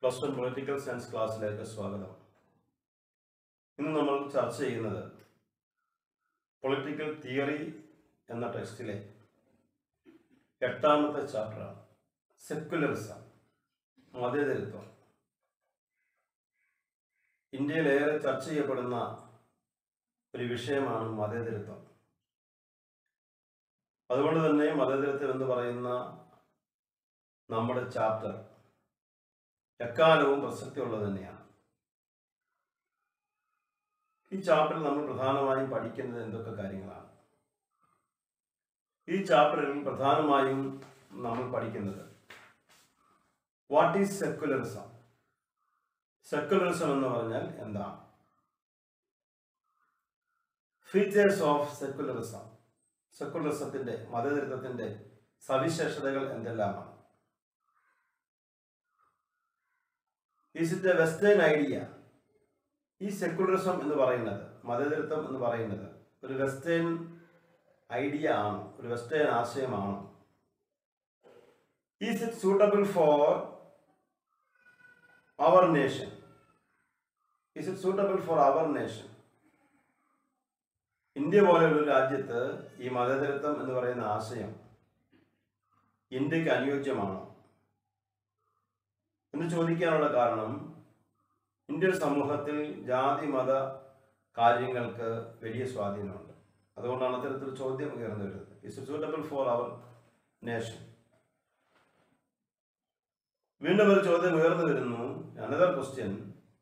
Plus one political science ക്ലാസ്സിലേക്ക് സ്വാഗതം ഇന്ന് നമ്മൾ ചർച്ച ചെയ്യുന്നത് പൊളിറ്റിക്കൽ തിയറി എന്ന ടെക്സ്റ്റിലെ എട്ടാമത്തെ ചാപ്റ്ററാണ് സെക്യുലറിസം മതേതരത്വം ഇന്ത്യയിലേറെ ചർച്ച ചെയ്യപ്പെടുന്ന ഒരു വിഷയമാണ് മതേതരത്വം അതുകൊണ്ട് തന്നെ മതേതരത്വം എന്ന് പറയുന്ന നമ്മുടെ ചാപ്റ്റർ എക്കാലവും പ്രസക്തിയുള്ളത് തന്നെയാണ് ഈ ചാപ്റ്ററിൽ നമ്മൾ പ്രധാനമായും പഠിക്കുന്നത് എന്തൊക്കെ കാര്യങ്ങളാണ് ഈ ചാപ്റ്ററിൽ പ്രധാനമായും നമ്മൾ പഠിക്കുന്നത് വാട്ട് ഈസ് സെക്കുലറിസം സെക്കുലറിസം എന്ന് പറഞ്ഞാൽ എന്താണ് ഫീച്ചേഴ്സ് ഓഫ് സെക്കുലറിസം സെക്കുലറിസത്തിന്റെ മതതരത്വത്തിന്റെ സവിശേഷതകൾ എന്തെല്ലാമാണ് is it a western idea ഈ സെക്കുലറിസം എന്ന് പറയുന്നത് മതേതരത്വം എന്ന് പറയുന്നത് ഒരു വെസ്റ്റേൺ ഐഡിയ ആണ് ഒരു വെസ്റ്റേൺ ആശയമാണ് is it suitable for our nation is it suitable for our nation India പോലെയുള്ള ഒരു രാജ്യത്ത് ഈ മതേതരത്വം എന്ന് പറയുന്ന ആശയം ഇന്ത്യക്ക് അനുയോജ്യമാണോ എന്ന് ചോദിക്കാനുള്ള കാരണം ഇന്ത്യൻ സമൂഹത്തിൽ ജാതി മത കാര്യങ്ങൾക്ക് വലിയ സ്വാധീനമുണ്ട് അതുകൊണ്ടാണ് അത്തരത്തിൽ ചോദ്യം ഉയർന്നു വരുന്നത് is suitable for our nation വീണ്ടും ഒരു ചോദ്യം ഉയർന്നു വരുന്നു another question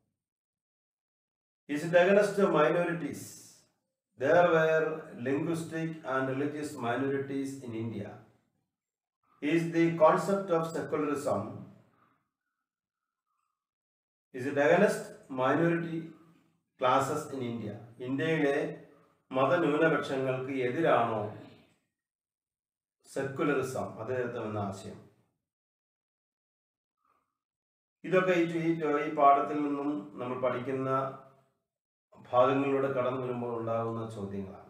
is it against minorities there were linguistic and religious minorities in India is the concept of secularism is it against minority classes in India ഇന്ത്യയിലെ മതന്യൂനപക്ഷങ്ങൾക്ക് എതിരാണോ secularism മതേതരത്വം എന്ന ആശയം ഇതൊക്കെ ഈ ഈ ഈ പാഠത്തിൽ നിന്നും നമ്മൾ പഠിക്കുന്ന ഭാഗങ്ങളിലൂടെ കടന്നു വരുമ്പോൾ ഉണ്ടാകുന്ന ചോദ്യങ്ങളാണ്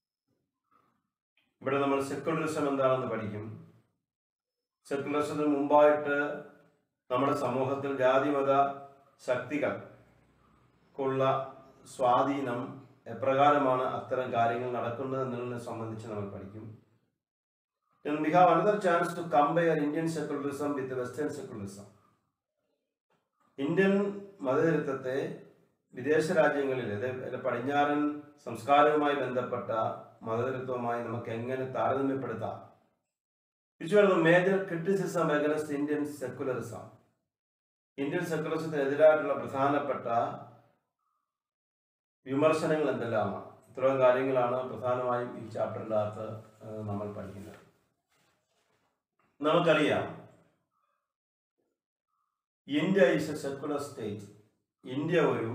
ഇവിടെ നമ്മൾ സെക്കുലറിസം എന്താണെന്ന് പഠിക്കും സെക്കുലറിസത്തിന് മുമ്പായിട്ട് നമ്മുടെ സമൂഹത്തിൽ ജാതിമത ശക്തികൾക്കുള്ള സ്വാധീനം എപ്രകാരമാണ് അത്തരം കാര്യങ്ങൾ നടക്കുന്നത് എന്നതിനെ സംബന്ധിച്ച് നമ്മൾ പഠിക്കും Then we have another chance to compare Indian secularism with Western secularism. Indian മതചരിത്രത്തെ വിദേശ രാജ്യങ്ങളിൽ അതായത് പടിഞ്ഞാറൻ സംസ്കാരവുമായി ബന്ധപ്പെട്ട മതചരിത്രവുമായി നമുക്ക് എങ്ങനെ താരതമ്യപ്പെടുത്താം which are the major criticism against Indian secularism Indian സെക്കുലറിസത്തിനെതിരായിട്ടുള്ള പ്രധാനപ്പെട്ട വിമർശനങ്ങൾ എന്തെല്ലാമാണ് ഇത്രയും കാര്യങ്ങളാണ് പ്രധാനമായും ഈ ചാപ്റ്ററിൻ്റെ അകത്ത് ഏഹ്, നമ്മൾ പഠിക്കുന്നത് നമുക്കറിയാം India is a secular state India ഒരു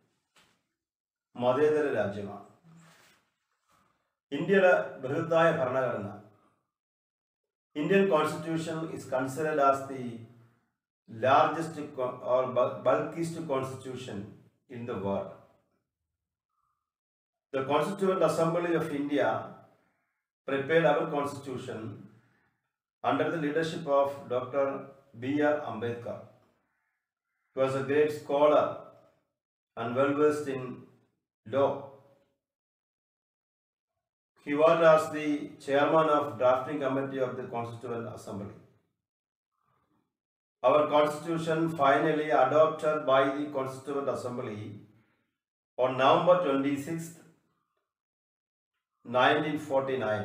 മതേതര രാജ്യമാണ് ഇന്ത്യയുടെ ബൃഹത്തായ ഭരണഘടന Indian constitution is considered as the largest co- or bul- bulkiest constitution in the world. The Constituent Assembly of India prepared our constitution under the leadership of Dr. B.R. Ambedkar. He was a great scholar and well versed in law. He worked as the chairman of drafting committee of the Constituent Assembly. Our constitution finally adopted by the Constituent Assembly on November 26th, 1949.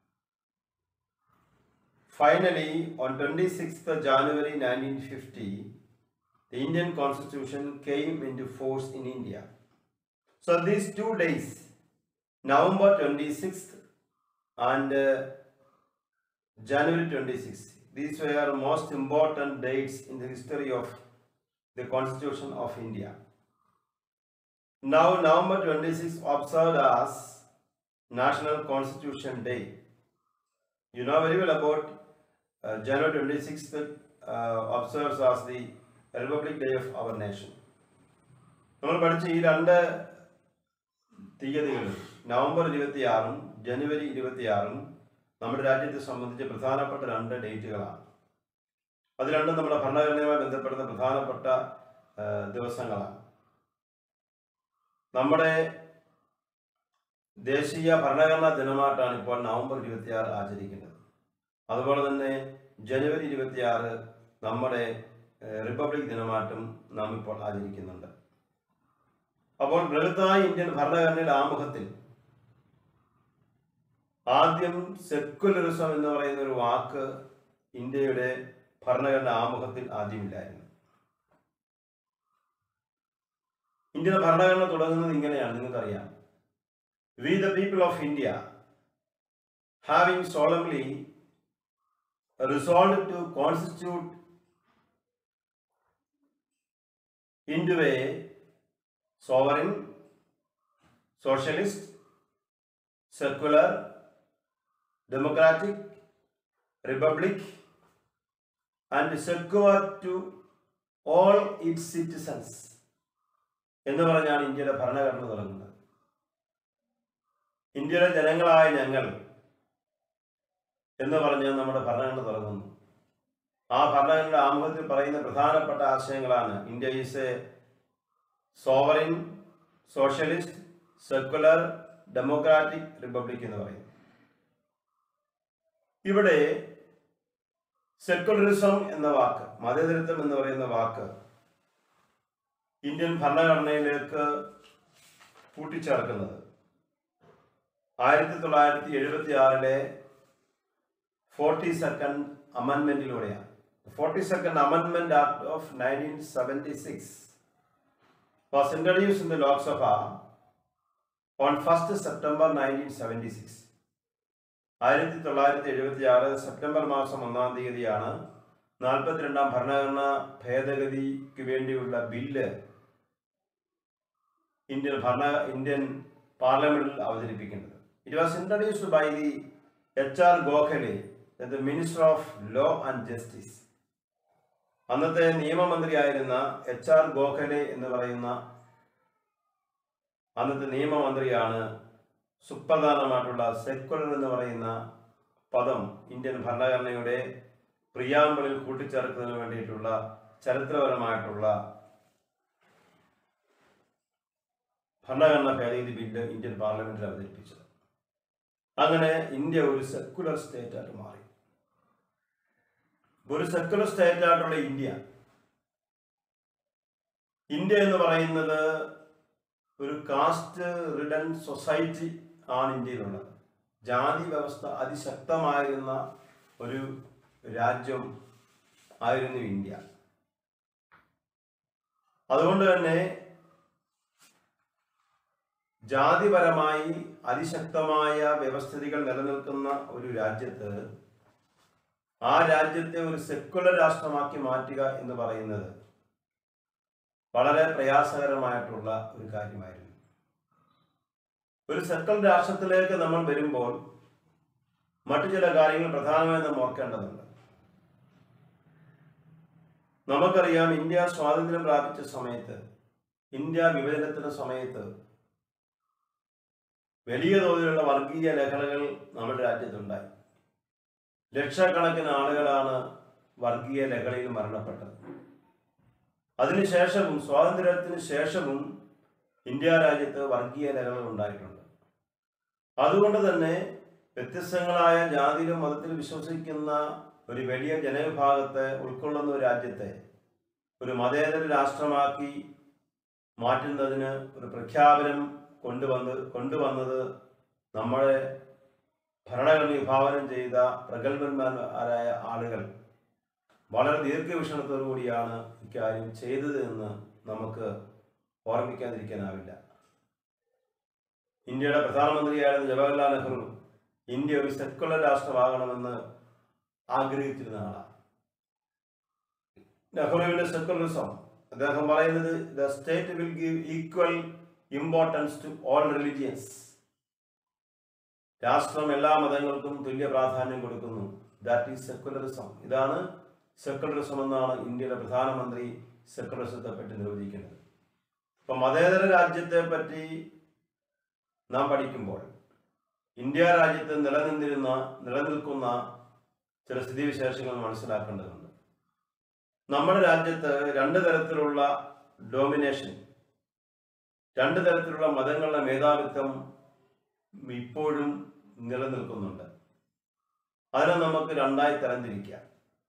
Finally, on 26th of January 1950, the Indian Constitution came into force in India. So these two days, November 26th and uh, January 26th, these were most important dates in the history of the Constitution of India. Now, November 26th observed as National Constitution Day. You know very well about uh, January 26th uh, observes as the Republic Day of our nation. നമ്മൾ പഠിച്ച ഈ രണ്ട് തീയതികൾ November ഇരുപത്തിയാറും ജനുവരി ഇരുപത്തിയാറും നമ്മുടെ രാജ്യത്തെ സംബന്ധിച്ച് പ്രധാനപ്പെട്ട രണ്ട് ഡേറ്റുകളാണ് അത് രണ്ടും നമ്മുടെ ഭരണഘടനയുമായി ബന്ധപ്പെടുന്ന പ്രധാനപ്പെട്ട ആ, ദിവസങ്ങളാണ് നമ്മുടെ ദേശീയ ഭരണഘടനാ ദിനമായിട്ടാണ് ഇപ്പോൾ നവംബർ ഇരുപത്തിയാറ് ആചരിക്കുന്നത് അതുപോലെ തന്നെ ജനുവരി ഇരുപത്തിയാറ് നമ്മുടെ ഏഹ്, റിപ്പബ്ലിക് ദിനമായിട്ടും നാം ഇപ്പോൾ ആചരിക്കുന്നുണ്ട് അപ്പോൾ ബൃഹത്തായ ഇന്ത്യൻ ഭരണഘടനയുടെ ആമുഖത്തിൽ ആദ്യം സെക്കുലറിസം എന്ന് പറയുന്ന ഒരു വാക്ക് ഇന്ത്യയുടെ ഭരണഘടന ആമുഖത്തിൽ ആദ്യമില്ലായിരുന്നു ഇന്ത്യയുടെ ഭരണഘടന തുടങ്ങുന്നത് ഇങ്ങനെയാണ് നിങ്ങൾക്കറിയാം we the people of India having solemnly resolved to constitute into a sovereign, socialist, secular, democratic republic and secure to all its citizens എന്ന് പറഞ്ഞാണ് ഇന്ത്യയുടെ ഭരണഘടന തുടങ്ങുന്നത് ഇന്ത്യയിലെ ജനങ്ങളായ ഞങ്ങൾ എന്ന് പറഞ്ഞ് നമ്മുടെ ഭരണഘടന തുടങ്ങുന്നു ആ ഭരണഘടനയുടെ ആമുഖത്തിൽ പറയുന്ന പ്രധാനപ്പെട്ട ആശയങ്ങളാണ് India is a sovereign socialist secular democratic republic എന്ന് പറയുന്നു ഇവിടെ സെക്കുലറിസം എന്ന വാക്ക് മതേതരത്വം എന്ന് പറയുന്ന വാക്ക് ഇന്ത്യൻ ഭരണഘടനയിലേക്ക് കൂട്ടിച്ചേർക്കുന്നത് ആയിരത്തി തൊള്ളായിരത്തി എഴുപത്തി ആറിലെ ഫോർട്ടി സെക്കൻഡ് അമെൻമെന്റിലൂടെയാണ് ഫോർട്ടി സെക്കൻഡ് അമെൻമെന്റ് act of nineteen seventy six was introduce in the Lok Sabha on first September nineteen seventy six ആയിരത്തി തൊള്ളായിരത്തി എഴുപത്തി ആറ് സെപ്റ്റംബർ മാസം ഒന്നാം തീയതിയാണ് നാൽപ്പത്തിരണ്ടാം ഭരണഘടന ഭേദഗതിക്ക് വേണ്ടിയുള്ള ബില്ല് ഇന്ത്യൻ ഭരണ ഇന്ത്യൻ പാർലമെന്റിൽ അവതരിപ്പിക്കുന്നത് it was introduced by the H R Gokhale the minister of law and justice അന്നത്തെ നിയമമന്ത്രിയായിരുന്ന എച്ച് ആർ ഗോഖലെ എന്ന് പറയുന്ന അന്നത്തെ നിയമമന്ത്രിയാണ് സുപ്രധാനമായിട്ടുള്ള സെക്കുലർ എന്ന് പറയുന്ന പദം ഇന്ത്യൻ ഭരണഘടനയുടെ പ്രിയാമ്പിളിൽ കൂട്ടിച്ചേർക്കുന്നതിന് വേണ്ടിയിട്ടുള്ള ചരിത്രപരമായിട്ടുള്ള ഭരണഘടനാ ഭേദഗതി ബില്ല് ഇന്ത്യൻ പാർലമെന്റിൽ അവതരിപ്പിച്ചത് അങ്ങനെ ഇന്ത്യ ഒരു സെക്കുലർ സ്റ്റേറ്റ് ആയിട്ട് മാറി ഒരു സെക്കുലർ സ്റ്റേറ്റ് ആയിട്ടുള്ള ഇന്ത്യ ഇന്ത്യ എന്ന് പറയുന്നത് ഒരു കാസ്റ്റ് റിഡൻ സൊസൈറ്റി ആണ് ഇന്ത്യയിലുള്ളത് ജാതി വ്യവസ്ഥ അതിശക്തമായിരുന്ന ഒരു രാജ്യം ആയിരുന്നു ഇന്ത്യ അതുകൊണ്ട് തന്നെ ജാതിപരമായി അതിശക്തമായ വ്യവസ്ഥിതികൾ നിലനിൽക്കുന്ന ഒരു രാജ്യത്ത് ആ രാജ്യത്തെ ഒരു സെക്കുലർ രാഷ്ട്രമാക്കി മാറ്റുക എന്ന് പറയുന്നത് വളരെ പ്രയാസകരമായിട്ടുള്ള ഒരു കാര്യമായിരുന്നു ഒരു സെക്കുലർ രാഷ്ട്രത്തിലേക്ക് നമ്മൾ വരുമ്പോൾ മറ്റു ചില കാര്യങ്ങൾ പ്രധാനമായും നാം ഓർക്കേണ്ടതുണ്ട് നമുക്കറിയാം ഇന്ത്യ സ്വാതന്ത്ര്യം പ്രാപിച്ച സമയത്ത് ഇന്ത്യ വിഭജനത്തിന്റെ സമയത്ത് വലിയ തോതിലുള്ള വർഗീയ ലഹളകൾ നമ്മുടെ രാജ്യത്തുണ്ടായി ലക്ഷക്കണക്കിന് ആളുകളാണ് വർഗീയ ലഹളയിൽ മരണപ്പെട്ടത് അതിനുശേഷവും സ്വാതന്ത്ര്യത്തിന് ശേഷവും ഇന്ത്യ രാജ്യത്ത് വർഗീയ ലഹളകൾ ഉണ്ടായിട്ടുണ്ട് അതുകൊണ്ട് തന്നെ വ്യത്യസ്തങ്ങളായ ജാതിയിലും മതത്തിലും വിശ്വസിക്കുന്ന ഒരു വലിയ ജനവിഭാഗത്തെ ഉൾക്കൊള്ളുന്ന ഒരു രാജ്യത്തെ ഒരു മതേതര രാഷ്ട്രമാക്കി മാറ്റുന്നതിന് ഒരു പ്രഖ്യാപനം കൊണ്ടുവന്ന് കൊണ്ടുവന്നത് നമ്മളെ ഭരണഘടന വിഭാവനം ചെയ്ത പ്രഗത്ഭന്മാരായ ആളുകൾ വളരെ ദീർഘവീക്ഷണത്തോടു കൂടിയാണ് ഇക്കാര്യം ചെയ്തത് എന്ന് നമുക്ക് ഓർമ്മിക്കാതിരിക്കാനാവില്ല ഇന്ത്യയുടെ പ്രധാനമന്ത്രിയായിരുന്ന ജവഹർലാൽ നെഹ്റു ഇന്ത്യ ഒരു സെക്കുലർ രാഷ്ട്രമാകണമെന്ന് ആഗ്രഹിച്ചിരുന്ന ആളാണ് നെഹ്റുവിന്റെ സെക്കുലറിസം അദ്ദേഹം പറയുന്നത് the state will give equal importance to all religions രാഷ്ട്രം എല്ലാ മതങ്ങൾക്കും തുല്യ പ്രാധാന്യം കൊടുക്കുന്നു ദാറ്റ് ഈസ് സെക്കുലറിസം ഇതാണ് സെക്കുലറിസം എന്നാണ് ഇന്ത്യയുടെ പ്രധാനമന്ത്രി സെക്കുലറിസത്തെ പറ്റി നിർവചിക്കുന്നത് ഇപ്പൊ മതേതര രാജ്യത്തെ പറ്റി നാം പഠിക്കുമ്പോൾ ഇന്ത്യ രാജ്യത്ത് നിലനിന്നിരുന്ന നിലനിൽക്കുന്ന ചില സ്ഥിതിവിശേഷങ്ങൾ മനസ്സിലാക്കേണ്ടതുണ്ട് നമ്മുടെ രാജ്യത്ത് രണ്ട് തരത്തിലുള്ള ഡോമിനേഷൻ രണ്ട് തരത്തിലുള്ള മതങ്ങളുടെ മേധാവിത്വം ഇപ്പോഴും നിലനിൽക്കുന്നുണ്ട് അതിനെ നമുക്ക് രണ്ടായി തരംതിരിക്കാം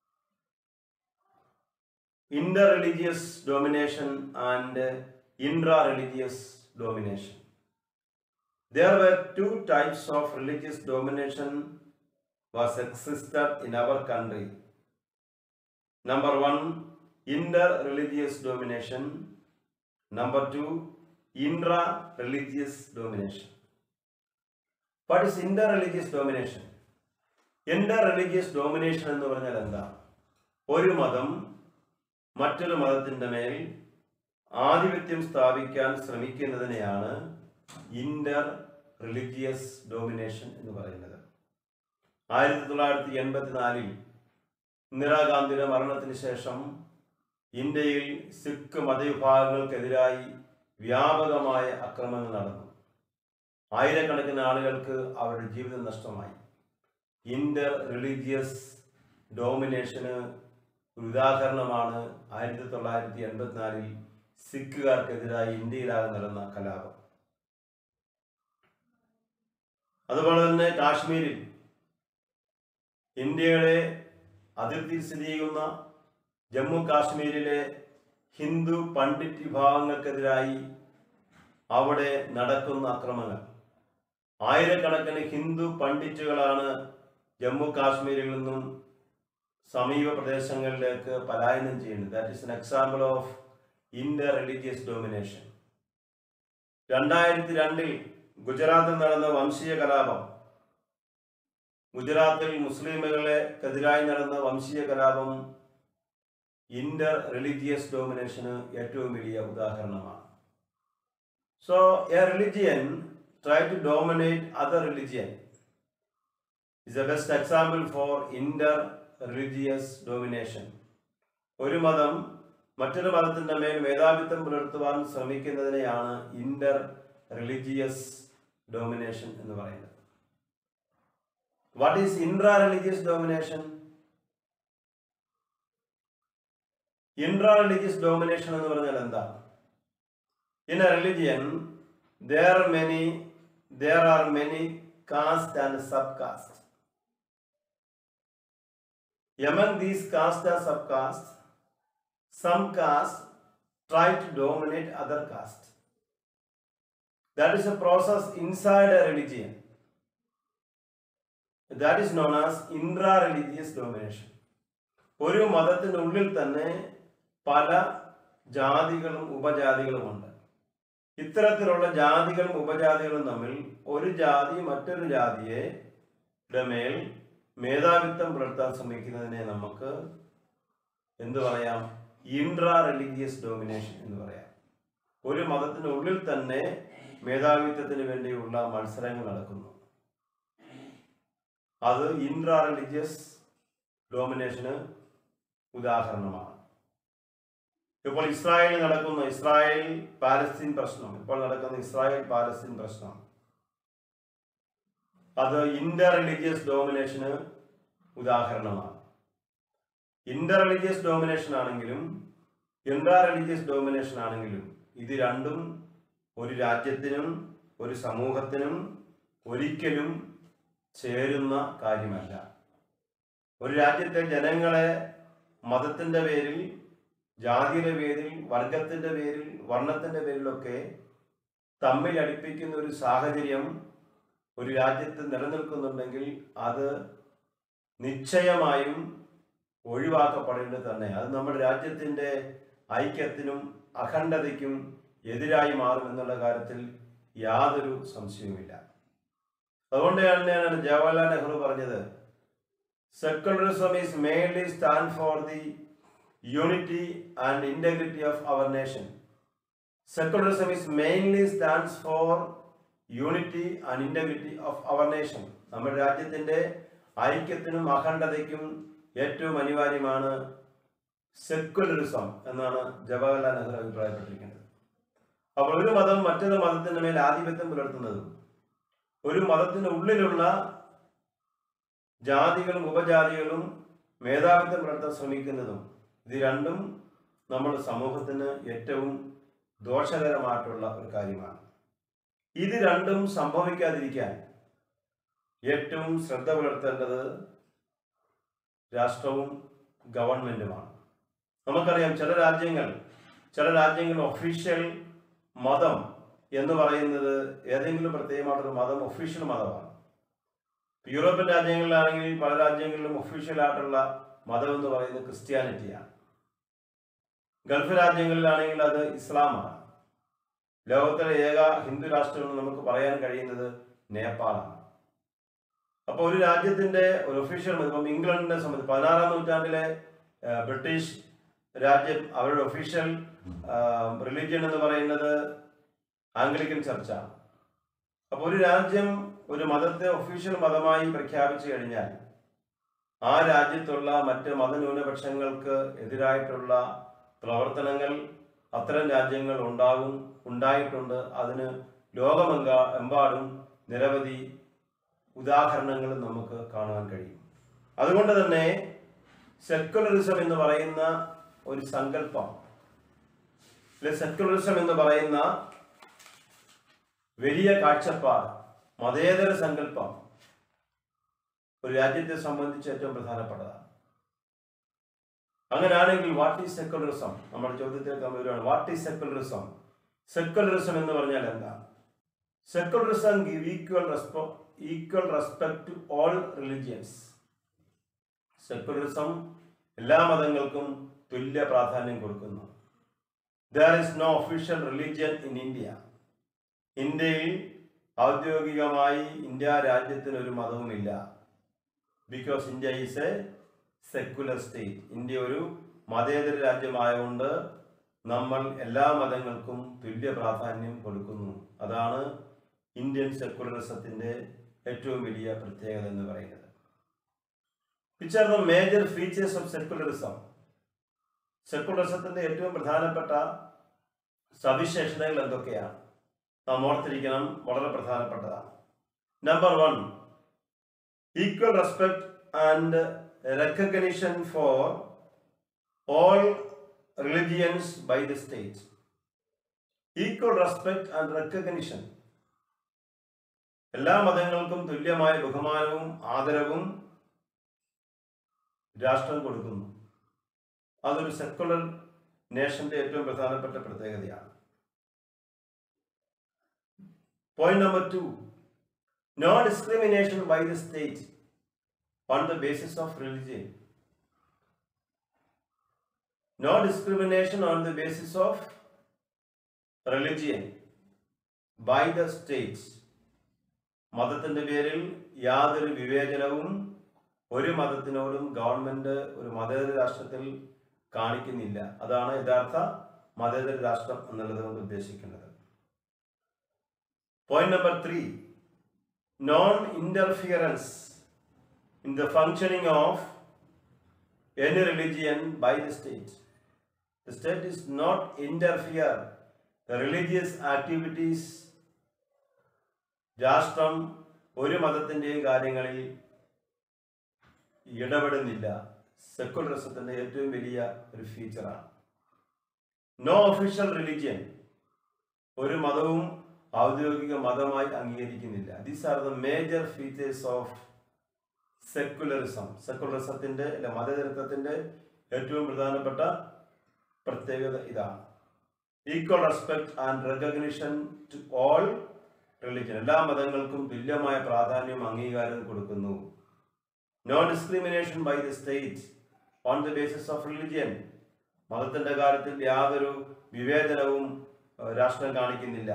inter religious domination and intra religious domination There were two types of religious domination was existed in our country. Number one, inter-religious domination. Number two, intra-religious domination. What is inter-religious domination? Inter-religious domination എന്ന് പറഞ്ഞാൽ എന്താ ഒരു മതം മറ്റൊരു മതത്തിന്റെ മേൽ ആധിപത്യം സ്ഥാപിക്കാൻ ശ്രമിക്കുന്നതിനെയാണ് ഇന്റർ റിലിജിയസ് ഡോമിനേഷൻ എന്ന് പറയുന്നത് ആയിരത്തി തൊള്ളായിരത്തി എൺപത്തിനാലിൽ ഇന്ദിരാഗാന്ധിയുടെ മരണത്തിന് ശേഷം ഇന്ത്യയിൽ സിഖ് മതവിഭാഗങ്ങൾക്കെതിരായി വ്യാപകമായ അക്രമങ്ങൾ നടന്നു ആയിരക്കണക്കിന് ആളുകൾക്ക് അവരുടെ ജീവിതം നഷ്ടമായി ഇന്റർ റിലീജിയസ് ഡോമിനേഷന് ഒരു ഉദാഹരണമാണ് ആയിരത്തി തൊള്ളായിരത്തി എൺപത്തിനാലിൽ സിഖുകാർക്കെതിരായി ഇന്ത്യയിലാകെ നടന്ന കലാപം അതുപോലെ തന്നെ കാശ്മീരിൽ ഇന്ത്യയുടെ അതിർത്തി സ്ഥിതി ചെയ്യുന്ന ജമ്മു കാശ്മീരിലെ ഹിന്ദു പണ്ഡിറ്റ് വിഭാഗങ്ങൾക്കെതിരായി അവിടെ നടക്കുന്ന അക്രമങ്ങൾ ആയിരക്കണക്കിന് ഹിന്ദു പണ്ഡിറ്റുകളാണ് ജമ്മു കാശ്മീരിൽ നിന്നും സമീപ പ്രദേശങ്ങളിലേക്ക് പലായനം ചെയ്യുന്നത് that is an example of inter religious domination രണ്ടായിരത്തി രണ്ടിൽ ഗുജറാത്തിൽ നടന്ന വംശീയ കലാപം ഗുജറാത്തിൽ മുസ്ലിമുകളെക്കെതിരായി നടന്ന വംശീയ കലാപം ഇന്റർ റിലീജിയസ് ഡോമിനേഷന് ഏറ്റവും വലിയ ഉദാഹരണമാണ് so a religion try to dominate other religion is a best example for inter religious domination ഒരു മതം മറ്റൊരു മതത്തിന്റെ മേൽ മേധാവിത്വം പുലർത്തുവാൻ ശ്രമിക്കുന്നതിനെയാണ് ഇന്റർ റിലീജിയസ് ഡോമിനേഷൻ എന്ന് പറയുന്നത് what is intra religious domination intra religious domination എന്ന് പറഞ്ഞാൽ എന്താ in a religion there are many there are many caste and subcaste among these caste and subcaste some caste try to dominate other caste that is a process inside a religion that is known as intra-religious domination ഒരു മതത്തിനുള്ളിൽ തന്നെ പല ജാതികളും ഉപജാതികളുമുണ്ട് ഇത്തരത്തിലുള്ള ജാതികളും ഉപജാതികളും തമ്മിൽ ഒരു ജാതി മറ്റൊരു ജാതിയെ യുടെ മേൽ മേധാവിത്വം പുലർത്താൻ ശ്രമിക്കുന്നതിനെ നമുക്ക് എന്ത് പറയാം ഇൻട്രാ റിലീജിയസ് ഡോമിനേഷൻ എന്ന് പറയാം ഒരു മതത്തിനുള്ളിൽ തന്നെ മേധാവിത്വത്തിന് വേണ്ടിയുള്ള മത്സരങ്ങൾ നടക്കുന്നു അത് ഇൻട്രാ റിലീജിയസ് ഡോമിനേഷന് ഉദാഹരണമാണ് ഇപ്പോൾ ഇസ്രായേലിൽ നടക്കുന്ന ഇസ്രായേൽ പാലസ്തീൻ പ്രശ്നം ഇപ്പോൾ നടക്കുന്ന ഇസ്രായേൽ പാലസ്തീൻ പ്രശ്നം അത് ഇന്റർ റിലീജിയസ് ഡോമിനേഷന് ഉദാഹരണമാണ് ഇന്റർ റിലീജിയസ് ഡോമിനേഷൻ ആണെങ്കിലും ഇന്റർ റിലീജിയസ് ഡോമിനേഷൻ ആണെങ്കിലും ഇത് രണ്ടും ഒരു രാജ്യത്തിനും ഒരു സമൂഹത്തിനും ഒരിക്കലും ചേരുന്ന കാര്യമല്ല ഒരു രാജ്യത്തെ ജനങ്ങളെ മതത്തിന്റെ പേരിൽ ജാതിയുടെ പേരിൽ വർഗത്തിന്റെ പേരിൽ വർണ്ണത്തിന്റെ പേരിലൊക്കെ തമ്മിൽ അടുപ്പിക്കുന്ന ഒരു സാഹചര്യം ഒരു രാജ്യത്ത് നിലനിൽക്കുന്നുണ്ടെങ്കിൽ അത് നിശ്ചയമായും ഒഴിവാക്കപ്പെടേണ്ടത് തന്നെ അത് നമ്മുടെ രാജ്യത്തിന്റെ ഐക്യത്തിനും അഖണ്ഡതയ്ക്കും എതിരായി മാറും എന്നുള്ള കാര്യത്തിൽ യാതൊരു സംശയവുമില്ല അതുകൊണ്ട് തന്നെയാണ് ജവഹർലാൽ നെഹ്റു പറഞ്ഞത് secularism is mainly stand for the unity and integrity of our nation. Secularism is mainly stands for unity and integrity of our nation. നമ്മുടെ രാജ്യത്തിന്റെ ഐക്യത്തിനും അഖണ്ഡതയ്ക്കും ഏറ്റവും അനിവാര്യമാണ് സെക്കുലറിസം എന്നാണ് ജവഹർലാൽ നെഹ്റു അഭിപ്രായപ്പെട്ടിരിക്കുന്നത് അപ്പോൾ ഒരു മതം മറ്റൊരു മതത്തിന്റെ മേൽ ആധിപത്യം പുലർത്തുന്നതും ഒരു മതത്തിന് ഉള്ളിലുള്ള ജാതികളും ഉപജാതികളും മേധാവിത്വം പുലർത്താൻ ശ്രമിക്കുന്നതും ഇത് രണ്ടും നമ്മുടെ സമൂഹത്തിന് ഏറ്റവും ദോഷകരമായിട്ടുള്ള ഒരു കാര്യമാണ് ഇത് രണ്ടും സംഭവിക്കാതിരിക്കാൻ ഏറ്റവും ശ്രദ്ധ പുലർത്തേണ്ടത് രാഷ്ട്രവും ഗവൺമെന്റുമാണ് നമുക്കറിയാം ചില രാജ്യങ്ങൾ ചില രാജ്യങ്ങൾ ഒഫീഷ്യൽ മതം എന്ന് പറയുന്നത് ഏതെങ്കിലും പ്രത്യേകമായിട്ടൊരു മതം ഒഫീഷ്യൽ മതമാണ് യൂറോപ്യൻ രാജ്യങ്ങളിലാണെങ്കിൽ പല രാജ്യങ്ങളിലും ഒഫീഷ്യൽ ആയിട്ടുള്ള മതം എന്ന് പറയുന്നത് ക്രിസ്ത്യാനിറ്റിയാണ് ഗൾഫ് രാജ്യങ്ങളിലാണെങ്കിൽ അത് ഇസ്ലാമാണ് ലോകത്തിലെ ഏക ഹിന്ദു രാഷ്ട്രം എന്ന് നമുക്ക് പറയാൻ കഴിയുന്നത് നേപ്പാളാണ് അപ്പോൾ ഒരു രാജ്യത്തിന്റെ ഒരു ഒഫീഷ്യൽ മതം ഇപ്പം ഇംഗ്ലണ്ടിനെ സംബന്ധിച്ച് പതിനാറാം നൂറ്റാണ്ടിലെ ആ, ബ്രിട്ടീഷ് രാജ്യം അവരുടെ ഒഫീഷ്യൽ റിലീജിയൻ എന്ന് പറയുന്നത് ആംഗ്ലിക്കൻ ചർച്ചാണ് അപ്പോൾ ഒരു രാജ്യം ഒരു മതത്തെ ഒഫീഷ്യൽ മതമായി പ്രഖ്യാപിച്ചു കഴിഞ്ഞാൽ ആ രാജ്യത്തുള്ള മറ്റ് മതന്യൂനപക്ഷങ്ങൾക്ക് എതിരായിട്ടുള്ള പ്രവർത്തനങ്ങൾ അത്തരം രാജ്യങ്ങൾ ഉണ്ടാകും ഉണ്ടായിട്ടുണ്ട് അതിന് ലോകമെങ്ക എമ്പാടും നിരവധി ഉദാഹരണങ്ങൾ നമുക്ക് കാണുവാൻ കഴിയും അതുകൊണ്ട് തന്നെ സെക്കുലറിസം എന്ന് പറയുന്ന ഒരു സങ്കല്പം അല്ലെ സെക്കുലറിസം എന്ന് പറയുന്ന വലിയ കാഴ്ചപ്പാട് മതേതര സങ്കല്പം ഒരു രാജ്യത്തെ സംബന്ധിച്ച് ഏറ്റവും പ്രധാനപ്പെട്ടതാണ് അങ്ങനെയാണെങ്കിൽ വാട്ട് ഈസ് സെക്കുലറിസം നമ്മുടെ ചോദ്യത്തിലേക്ക് നമ്മൾ വരുവാണ് വാട്ട് ഈസ് സെക്കുലറിസം സെക്കുലറിസം എന്ന് പറഞ്ഞാൽ എന്താ secularism give equal respo equal respect to all religions secularism എല്ലാ മതങ്ങൾക്കും തുല്യ പ്രാധാന്യം കൊടുക്കുന്നു there is no official religion in India ഇന്ത്യയിൽ ഔദ്യോഗികമായി ഇന്ത്യ രാജ്യത്തിന് ഒരു മതവുമില്ല because India is a secular state India ഒരു മതേതര രാജ്യമായതുകൊണ്ട് നമ്മൾ എല്ലാ മതങ്ങൾക്കും തുല്യ പ്രാധാന്യം കൊടുക്കുന്നു അതാണ് ഇന്ത്യൻ സെക്കുലറിസത്തിന്റെ ഏറ്റവും വലിയ പ്രത്യേകത എന്ന് പറയുന്നത് which are the major features of secularism സെക്കുലറിസത്തിന്റെ ഏറ്റവും പ്രധാനപ്പെട്ട സവിശേഷതകൾ എന്തൊക്കെയാണ് നാം ഓർത്തിരിക്കണം വളരെ പ്രധാനപ്പെട്ടതാണ് number one equal respect and recognition for all religions by the state equal respect and recognition എല്ലാ മതങ്ങൾക്കും തുല്യമായ ബഹുമാനവും ആദരവും രാഷ്ട്രം കൊടുക്കുന്നു അതൊരു സെക്കുലർ നേഷന്റെ ഏറ്റവും പ്രധാനപ്പെട്ട പ്രത്യേകതയാണ് point number two no discrimination by the state on the basis of religion no discrimination on the basis of religion by the state മതത്തിന്റെ പേരിൽ യാതൊരു വിവേചനവും ഒരു മതത്തിനോടും ഗവൺമെന്റ് ഒരു മതേതര രാഷ്ട്രത്തിൽ കാണിക്കുന്നില്ല അതാണ് യഥാർത്ഥ മതേതര രാഷ്ട്രം എന്നുള്ളത് കൊണ്ട് ഉദ്ദേശിക്കുന്നത് point number three non interference in the functioning of any religion by the state the state is not interfere the religious activities രാഷ്ട്രം ഒരു മതത്തിൻ്റെയും കാര്യങ്ങളിൽ ഇടപെടുന്നില്ല സെക്കുലറിസത്തിന്റെ ഏറ്റവും വലിയ ഒരു ഫീച്ചറാണ് നോ ഒഫീഷ്യൽ റിലിജിയൻ ഒരു മതവും ഔദ്യോഗിക മതമായി അംഗീകരിക്കുന്നില്ല these are the major features of secularism സെക്കുലറിസത്തിന്റെ അല്ലെ മതചരിത്രത്തിന്റെ ഏറ്റവും പ്രധാനപ്പെട്ട പ്രത്യേകത ഇതാണ് equal respect and recognition to all religion എല്ലാ മതങ്ങൾക്കും തുല്യമായ പ്രാധാന്യം അംഗീകാരം കൊടുക്കുന്നു no discrimination by the state on the basis of religion മതത്തിന്റെ കാര്യത്തിൽ യാതൊരു വിവേചനവും ഏഹ്, രാഷ്ട്രം കാണിക്കുന്നില്ല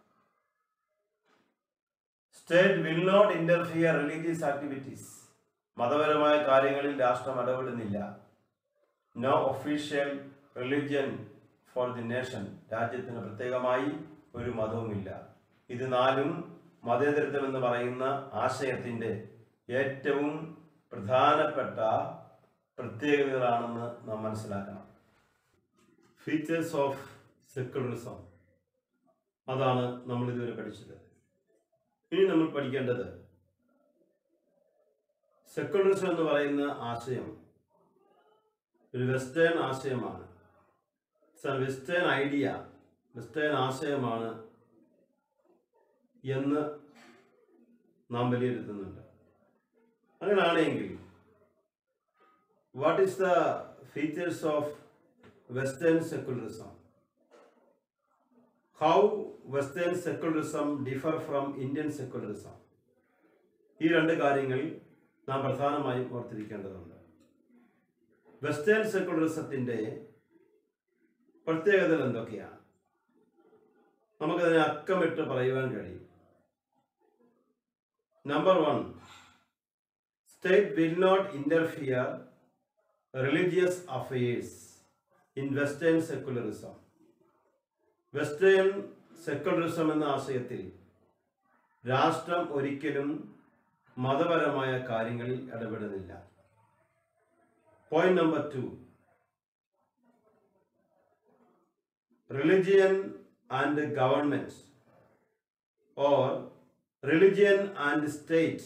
state will not interfere religious activities മതപരമായ കാര്യങ്ങളിൽ രാഷ്ട്രം ഇടപെടുന്നില്ല no official religion for the nation രാജ്യത്തിന് പ്രത്യേകമായി ഒരു മതവുമില്ല ഇത് നാലും മതേതരത്വം എന്ന് പറയുന്ന ആശയത്തിന്റെ ഏറ്റവും പ്രധാനപ്പെട്ട പ്രത്യേകതകളാണെന്ന് നാം മനസ്സിലാക്കണം ഫീച്ചേഴ്സ് ഓഫ് സെക്കുലറിസം അതാണ് നമ്മൾ ഇതുവരെ പഠിച്ചത് ഇനി നമ്മൾ പഠിക്കേണ്ടത് സെക്കുലറിസം എന്ന് പറയുന്ന ആശയം ഒരു വെസ്റ്റേൺ ആശയമാണ് വെസ്റ്റേൺ ഐഡിയ വെസ്റ്റേൺ ആശയമാണ് എന്ന് നാം വിലയിരുത്തുന്നുണ്ട് അങ്ങനെയാണെങ്കിൽ what is the features of western secularism how western secularism differ from Indian secularism ഈ രണ്ട് കാര്യങ്ങൾ നാം പ്രധാനമായും ഓർത്തിരിക്കേണ്ടതുണ്ട് വെസ്റ്റേൺ സെക്കുലറിസത്തിന്റെ പ്രത്യേകതകൾ എന്തൊക്കെയാണ് നമുക്കതിനെ അക്കമിട്ട് പറയുവാൻ കഴിയും number one state will not interfere religious affairs in western secularism western secularism എന്ന ആശയത്തിൽ രാഷ്ട്രം ഒരിക്കലും മതപരമായ കാര്യങ്ങളിൽ ഇടപെടുന്നില്ല point number two religion and government or religion and state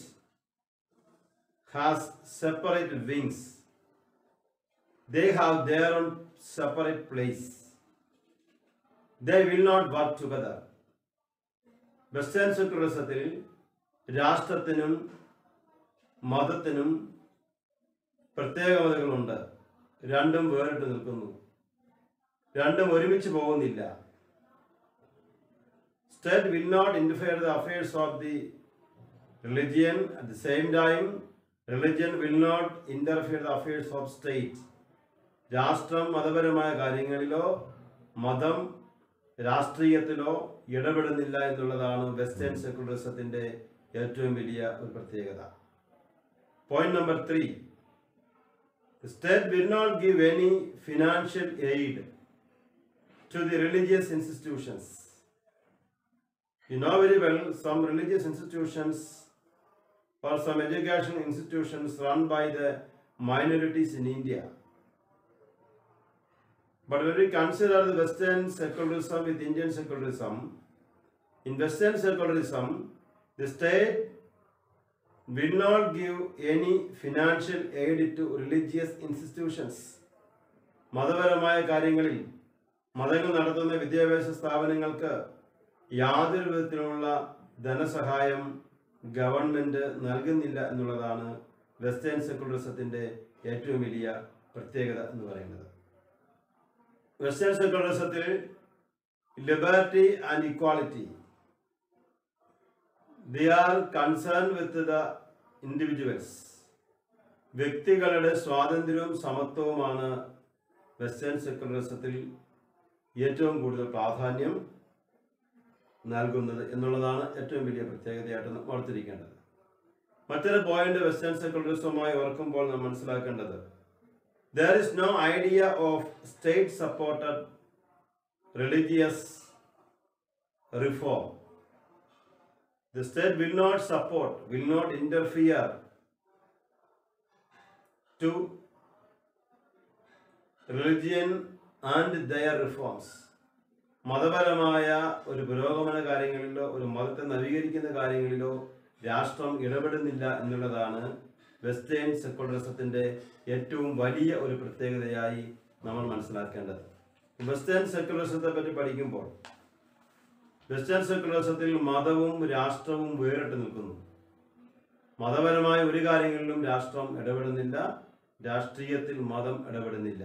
has separate wings they have their own separate place they will not work together western സെക്കുലറിസത്തിൽ രാഷ്ട്രത്തിനും മതത്തിനും പ്രത്യേകതകളുണ്ട് രണ്ടും വേറിട്ട് നിൽക്കുന്നു രണ്ടും ഒരുമിച്ച് പോകുന്നില്ല state will not interfere the affairs of the religion at the same time religion will not interfere the affairs of state രാഷ്ട്രം മതപരമായ കാര്യങ്ങളിലോ മതം രാഷ്ട്രീയത്തിലോ ഇടപെടുന്നില്ല എന്നുള്ളതാണ് വെസ്റ്റേൺ സെക്കുലറിസത്തിന്റെ ഏറ്റവും വലിയ ഒരു പ്രത്യേകത point number three state will not give any financial aid to the religious institutions You know very well some religious institutions or some education institutions run by the minorities in India. But when we consider the Western secularism with Indian secularism, in Western secularism, the state will not give any financial aid to religious institutions. മതപരമായ കാര്യങ്ങളിൽ മതങ്ങൾ നടത്തുന്ന വിദ്യാഭ്യാസ സ്ഥാപനങ്ങൾക്ക് യാതൊരു വിധത്തിലുള്ള ധനസഹായം government നൽകുന്നില്ല എന്നുള്ളതാണ് വെസ്റ്റേൺ സെക്കുലറിസത്തിന്റെ ഏറ്റവും വലിയ പ്രത്യേകത എന്ന് പറയുന്നത് വെസ്റ്റേൺ സെക്കുലറിസത്തിൽ liberty and equality the are concern with the individuals വ്യക്തികളുടെ സ്വാതന്ത്ര്യവും സമത്വവുമാണ് വെസ്റ്റേൺ സെക്കുലറിസത്തിൽ ഏറ്റവും കൂടുതൽ പ്രാധാന്യം നൽകുന്നത് എന്നുള്ളതാണ് ഏറ്റവും വലിയ പ്രത്യേകതയായിട്ട് നാം ഓർത്തിരിക്കേണ്ടത് മറ്റൊരു പോയിന്റ് വെസ്റ്റേൺ സെക്കുലറിസവുമായി ഓർക്കുമ്പോൾ നാം മനസ്സിലാക്കേണ്ടത് there is no idea of state supported religious reform the state will not support will not interfere to religion and their reforms മതപരമായ ഒരു പുരോഗമന കാര്യങ്ങളിലോ ഒരു മതത്തെ നവീകരിക്കുന്ന കാര്യങ്ങളിലോ രാഷ്ട്രം ഇടപെടുന്നില്ല എന്നുള്ളതാണ് വെസ്റ്റേൺ സെക്കുലറിസത്തിന്റെ ഏറ്റവും വലിയ ഒരു പ്രത്യേകതയായി നമ്മൾ മനസ്സിലാക്കേണ്ടത് വെസ്റ്റേൺ സെക്കുലറിസത്തെ പറ്റി പഠിക്കുമ്പോൾ വെസ്റ്റേൺ സെക്കുലറിസത്തിൽ മതവും രാഷ്ട്രവും വേറിട്ട് നിൽക്കുന്നു മതപരമായ ഒരു കാര്യങ്ങളിലും രാഷ്ട്രം ഇടപെടുന്നില്ല രാഷ്ട്രീയത്തിൽ മതം ഇടപെടുന്നില്ല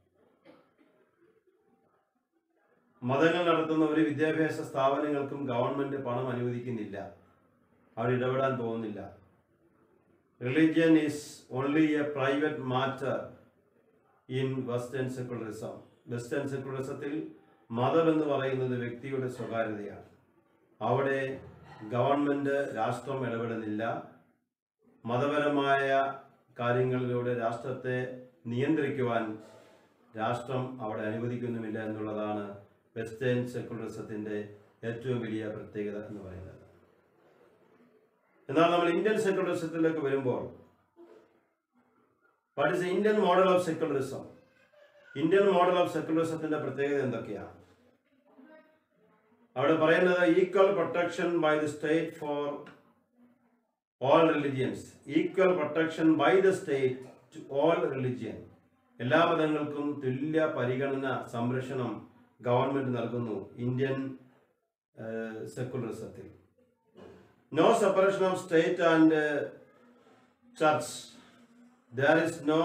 മതങ്ങൾ നടത്തുന്ന ഒരു വിദ്യാഭ്യാസ സ്ഥാപനങ്ങൾക്കും ഗവൺമെന്റ് പണം അനുവദിക്കുന്നില്ല അവിടെ ഇടപെടാൻ പോകുന്നില്ല religion is only a private matter in western secularism western സെക്കുലറിസത്തിൽ മതം എന്ന് പറയുന്നത് വ്യക്തിയുടെ സ്വകാര്യതയാണ് അവിടെ ഗവൺമെന്റ് രാഷ്ട്രം ഇടപെടുന്നില്ല മതപരമായ കാര്യങ്ങളിലൂടെ രാഷ്ട്രത്തെ നിയന്ത്രിക്കുവാൻ രാഷ്ട്രം അവിടെ അനുവദിക്കുന്നുമില്ല എന്നുള്ളതാണ് വെസ്റ്റേൺ സെക്കുലറിസത്തിന്റെ ഏറ്റവും വലിയ പ്രത്യേകത എന്ന് പറയുന്നത് എന്നാൽ നമ്മൾ ഇന്ത്യൻ സെക്കുലറിസത്തിലേക്ക് വരുമ്പോൾ what is Indian model of secularism Indian model of സെക്കുലറിസത്തിന്റെ പ്രത്യേകത എന്തൊക്കെയാണ് അവിടെ പറയുന്നത് equal protection by the state for all religions equal protection by the state to all religion എല്ലാ മതങ്ങൾക്കും തുല്യ പരിഗണന സംരക്ഷണം ഗവൺമെന്റ് നൽകുന്നു ഇന്ത്യൻ സെക്കുലറിസത്തിൽ no separation of state and church there is no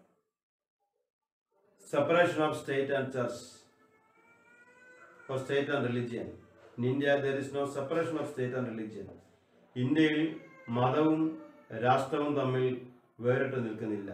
separation of state and church or state and religion. In India, there is no separation of state and religion. ഇന്ത്യയിൽ മതവും രാഷ്ട്രവും തമ്മിൽ വേറിട്ട് നിൽക്കുന്നില്ല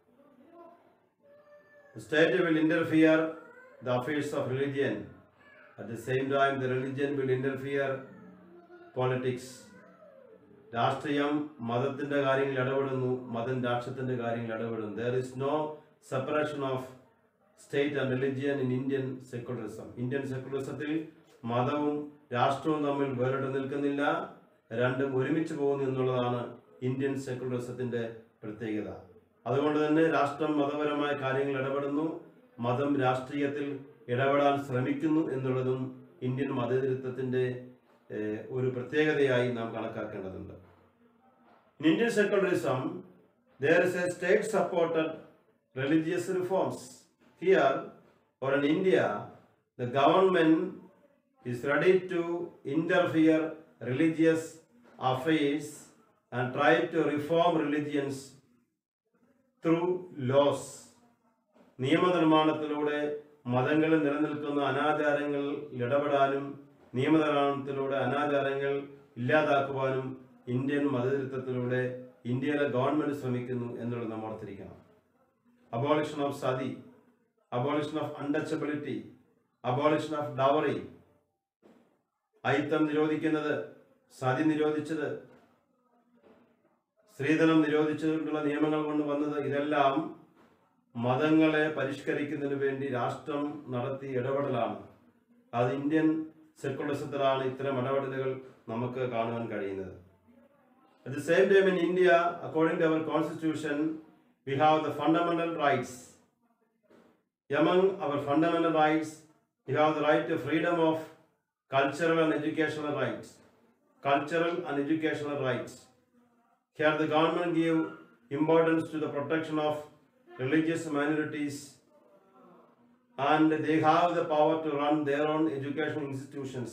state will interfere the affairs of religion at the same time the religion will interfere politics രാഷ്ട്രീയം മതത്തിന്റെ കാര്യങ്ങളിൽ ഇടപെടുന്നു മതം രാഷ്ട്രത്തിന്റെ കാര്യങ്ങളിൽ ഇടപെടുന്നു there is no separation of state and religion in Indian secularism Indian സെക്കുലറിസത്തിൽ മതവും രാഷ്ട്രവും തമ്മിൽ വേറിട്ട് നിൽക്കുന്നില്ല രണ്ടും ഒരുമിച്ച് പോകുന്നു എന്നുള്ളതാണ് ഇന്ത്യൻ സെക്കുലറിസത്തിന്റെ പ്രത്യേകത അതുകൊണ്ട് തന്നെ രാഷ്ട്രം മതപരമായ കാര്യങ്ങൾ ഇടപെടുന്നു മതം രാഷ്ട്രീയത്തിൽ ഇടപെടാൻ ശ്രമിക്കുന്നു എന്നുള്ളതും ഇന്ത്യൻ മതേതരത്വത്തിന്റെ ഏഹ്, ഒരു പ്രത്യേകതയായി നാം കണക്കാക്കേണ്ടതുണ്ട് In Indian secularism, there is a state supported religious reforms. Here, or in India, the government is ready to interfere religious affairs and try to reform religions through laws. നിയമനിർമ്മാണത്തിലൂടെ മതങ്ങളിൽ നിലനിൽക്കുന്ന അനാചാരങ്ങൾ ഇടപെടാനും നിയമനിർമ്മാണത്തിലൂടെ അനാചാരങ്ങൾ ഇല്ലാതാക്കുവാനും ഇന്ത്യൻ മതതൃത്വത്തിലൂടെ ഇന്ത്യയിലെ ഗവൺമെന്റ് ശ്രമിക്കുന്നു എന്നുള്ളത് നാം ഓർത്തിരിക്കണം abolition of sati abolition of untouchability abolition of dowry അയിത്തം നിരോധിക്കുന്നത് സതി നിരോധിച്ചത് സ്ത്രീധനം നിരോധിച്ചതിനുള്ള നിയമങ്ങൾ കൊണ്ട് വന്നത് ഇതെല്ലാം മതങ്ങളെ പരിഷ്കരിക്കുന്നതിന് വേണ്ടി രാഷ്ട്രം നടത്തിയ ഇടപെടലാണ് അത് ഇന്ത്യൻ സെക്കുലറിസത്തിലാണ് ഇത്തരം ഇടപെടലുകൾ നമുക്ക് കാണുവാൻ കഴിയുന്നത് At the same time, in India, according to our constitution, we have the fundamental rights. Among our fundamental rights, we have the right to freedom of cultural and educational rights. Cultural and educational rights. Here, the government give importance to the protection of religious minorities, and they have the power to run their own educational institutions.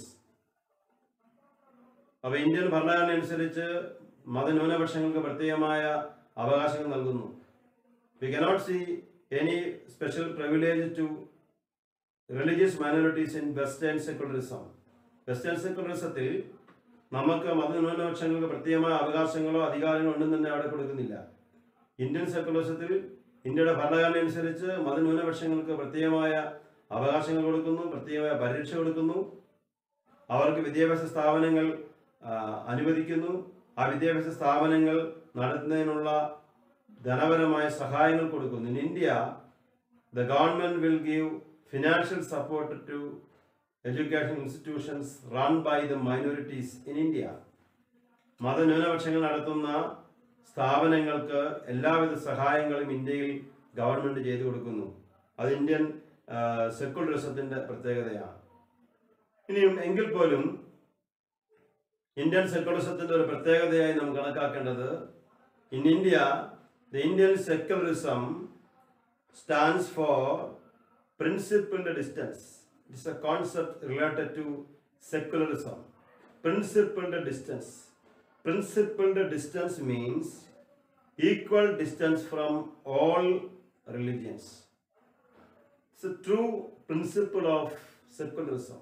അപ്പോൾ Indian ഭരണഘടന അനുസരിച്ച് മതന്യൂനപക്ഷങ്ങൾക്ക് പ്രത്യേകമായ അവകാശങ്ങൾ നൽകുന്നു we cannot see any special privilege to religious minorities in western secularism western സെക്കുലറിസത്തിൽ നമുക്ക് മതന്യൂനപക്ഷങ്ങൾക്ക് പ്രത്യേകമായ അവകാശങ്ങളോ അധികാരങ്ങളോ ഒന്നും തന്നെ അവിടെ കൊടുക്കുന്നില്ല ഇന്ത്യൻ സെക്കുലറിസത്തിൽ ഇന്ത്യയുടെ ഭരണഘടന അനുസരിച്ച് മതന്യൂനപക്ഷങ്ങൾക്ക് പ്രത്യേകമായ അവകാശങ്ങൾ കൊടുക്കുന്നു പ്രത്യേകമായ പരിരക്ഷ കൊടുക്കുന്നു അവർക്ക് വിദ്യാഭ്യാസ സ്ഥാപനങ്ങൾ ആ, അനുവദിക്കുന്നു ആ വിദ്യാഭ്യാസ സ്ഥാപനങ്ങൾ നടത്തുന്നതിനുള്ള ധനപരമായ സഹായങ്ങൾ കൊടുക്കുന്നു in India the government will give financial support to education institutions run by the minorities in India മതന്യൂനപക്ഷങ്ങൾ നടത്തുന്ന സ്ഥാപനങ്ങൾക്ക് എല്ലാവിധ സഹായങ്ങളും ഇന്ത്യയിൽ ഗവൺമെന്റ് ചെയ്തു കൊടുക്കുന്നു അത് ഇന്ത്യൻ സെക്കുലറിസത്തിന്റെ പ്രത്യേകതയാണ് ഇനിയും എങ്കിൽ പോലും ഇന്ത്യൻ സെക്കുലറിസത്തിന്റെ ഒരു പ്രത്യേകതയായി നാം കണക്കാക്കേണ്ടത് in India the Indian secularism stands for principled distance it's a concept related to secularism principled distance principled distance means equal distance from all religions it's a true principle of secularism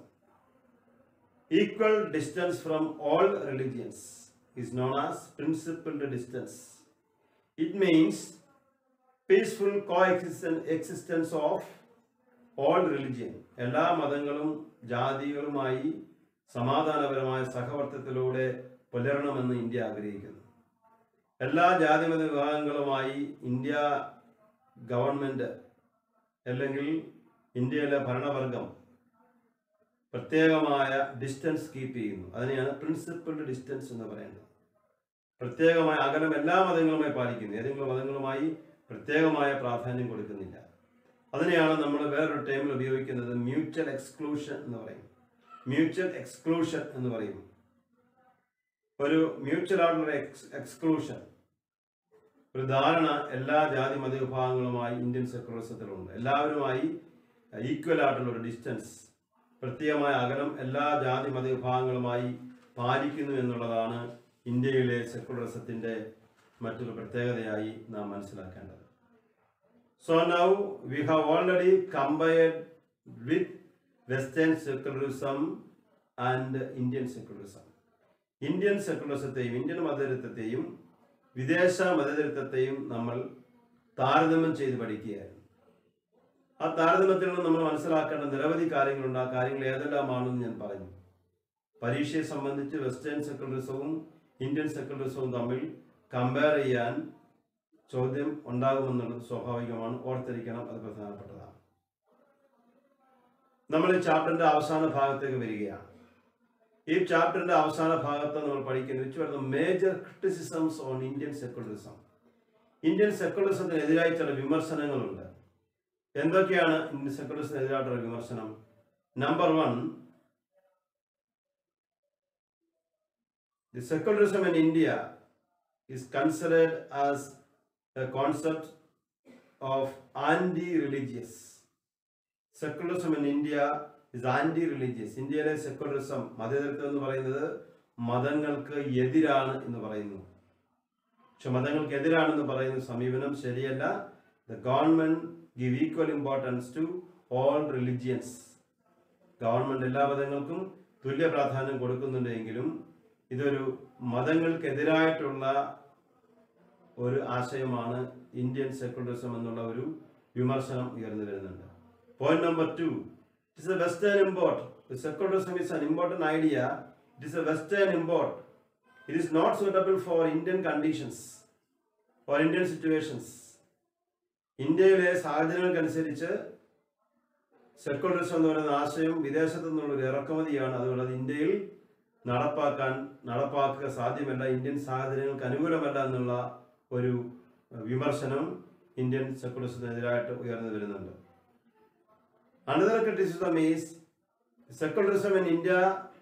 equal distance from all religions is known as principled distance. It means peaceful coexistence existence of all religion. എല്ലാ മതങ്ങളും ജാതികളുമായി സമാധാനപരമായ സഹവർത്തത്തിലൂടെ പുലരണമെന്ന് India ആഗ്രഹിക്കുന്നു എല്ലാ ജാതിമത വിഭാഗങ്ങളുമായി India government അല്ലെങ്കിൽ ഇന്ത്യയിലെ ഭരണവർഗം പ്രത്യേകമായ distance keep ചെയ്യുന്നു അതിനെയാണ് പ്രിൻസിപ്പിൾഡ് ഡിസ്റ്റൻസ് എന്ന് പറയുന്നത് പ്രത്യേകമായ അകലം എല്ലാ മതങ്ങളുമായി പാലിക്കുന്നു ഏതെങ്കിലും മതങ്ങളുമായി പ്രത്യേകമായ പ്രാധാന്യം കൊടുക്കുന്നില്ല അതിനെയാണ് നമ്മൾ വേറൊരു ടൈമിൽ ഉപയോഗിക്കുന്നത് മ്യൂച്വൽ എക്സ്ക്ലൂഷൻ എന്ന് പറയും മ്യൂച്വൽ എക്സ്ക്ലൂഷൻ എന്ന് പറയും ഒരു മ്യൂച്വൽ ആയിട്ടുള്ള എക്സ് എക്സ്ക്ലൂഷൻ ഒരു ധാരണ എല്ലാ ജാതി മതവിഭാഗങ്ങളുമായി ഇന്ത്യൻ സെക്കുലറിസത്തിലുണ്ട് എല്ലാവരുമായി ഈക്വൽ ആയിട്ടുള്ള ഒരു ഡിസ്റ്റൻസ് പ്രത്യേകമായ അകലം എല്ലാ ജാതി മതവിഭാഗങ്ങളുമായി പാലിക്കുന്നു എന്നുള്ളതാണ് ഇന്ത്യയിലെ സെക്കുലറിസത്തിന്റെ മറ്റൊരു പ്രത്യേകതയായി നാം മനസ്സിലാക്കേണ്ടത് so now we have already compared with western secularism and Indian secularism Indian സെക്കുലറിസത്തെയും ഇന്ത്യൻ മതതരത്വത്തെയും വിദേശ മതതരത്വത്തെയും നമ്മൾ താരതമ്യം ചെയ്ത് പഠിക്കുകയായിരുന്നു ആ താരതമ്യത്തിൽ നിന്ന് നമ്മൾ മനസ്സിലാക്കേണ്ട നിരവധി കാര്യങ്ങളുണ്ട് ആ കാര്യങ്ങൾ ഏതെല്ലാമാണെന്ന് ഞാൻ പറഞ്ഞു പരീക്ഷയെ സംബന്ധിച്ച് വെസ്റ്റേൺ സെക്കുലറിസവും ഇന്ത്യൻ സെക്കുലറിസവും തമ്മിൽ കമ്പയർ ചെയ്യാൻ ചോദ്യം ഉണ്ടാകുമെന്നുള്ളത് സ്വാഭാവികമാണ് ഓർത്തിരിക്കണം അത് പ്രധാനപ്പെട്ടതാണ് നമ്മൾ ഈ ചാപ്റ്ററിന്റെ അവസാന ഭാഗത്തേക്ക് വരികയാണ് ഈ ചാപ്റ്ററിന്റെ അവസാന ഭാഗത്ത് നമ്മൾ പഠിക്കുന്നത് വെച്ച് വരുന്ന major criticisms on Indian secularism Indian സെക്കുലറിസത്തിനെതിരായി ചില വിമർശനങ്ങളുണ്ട് എന്തൊക്കെയാണ് ഇന്ത്യൻ സെക്കുലറിസത്തിനെതിരായിട്ടുള്ള വിമർശനം number one the secularism in India is considered as a concept of anti-religious. Secularism in India is anti religious ഇന്ത്യയിലെ സെക്കുലറിസം മതേതരത്വം എന്ന് പറയുന്നത് മതങ്ങൾക്ക് എതിരാണ് എന്ന് പറയുന്നു പക്ഷെ മതങ്ങൾക്ക് എതിരാണെന്ന് പറയുന്ന സമീപനം ശരിയല്ല the government give equal importance to all religions government എല്ലാ മതങ്ങൾക്കും തുല്യ പ്രാധാന്യം കൊടുക്കുന്നുണ്ട് എങ്കിലും ഇതൊരു മതങ്ങൾക്കെതിരായിട്ടുള്ള ഒരു ആശയമാണ് ഇന്ത്യൻ സെക്കുലറിസം എന്നുള്ള ഒരു വിമർശനം ഉയർന്നു വരുന്നുണ്ട് point number two it is a western import secularism is an important idea it is a western import it is not suitable for indian conditions or indian situations ഇന്ത്യയിലെ സാഹചര്യങ്ങൾക്കനുസരിച്ച് സെക്കുലറിസം എന്ന് പറയുന്ന ആശയം വിദേശത്തു നിന്നുള്ള ഒരു ഇറക്കുമതിയാണ് അതുകൊണ്ട് അത് ഇന്ത്യയിൽ നടപ്പാക്കാൻ നടപ്പാക്കുക സാധ്യമല്ല ഇന്ത്യൻ സാഹചര്യങ്ങൾക്ക് അനുകൂലമല്ല എന്നുള്ള ഒരു വിമർശനം ഇന്ത്യൻ സെക്കുലറിസത്തിനെതിരായിട്ട് ഉയർന്നു വരുന്നുണ്ട് another criticism is secularism in India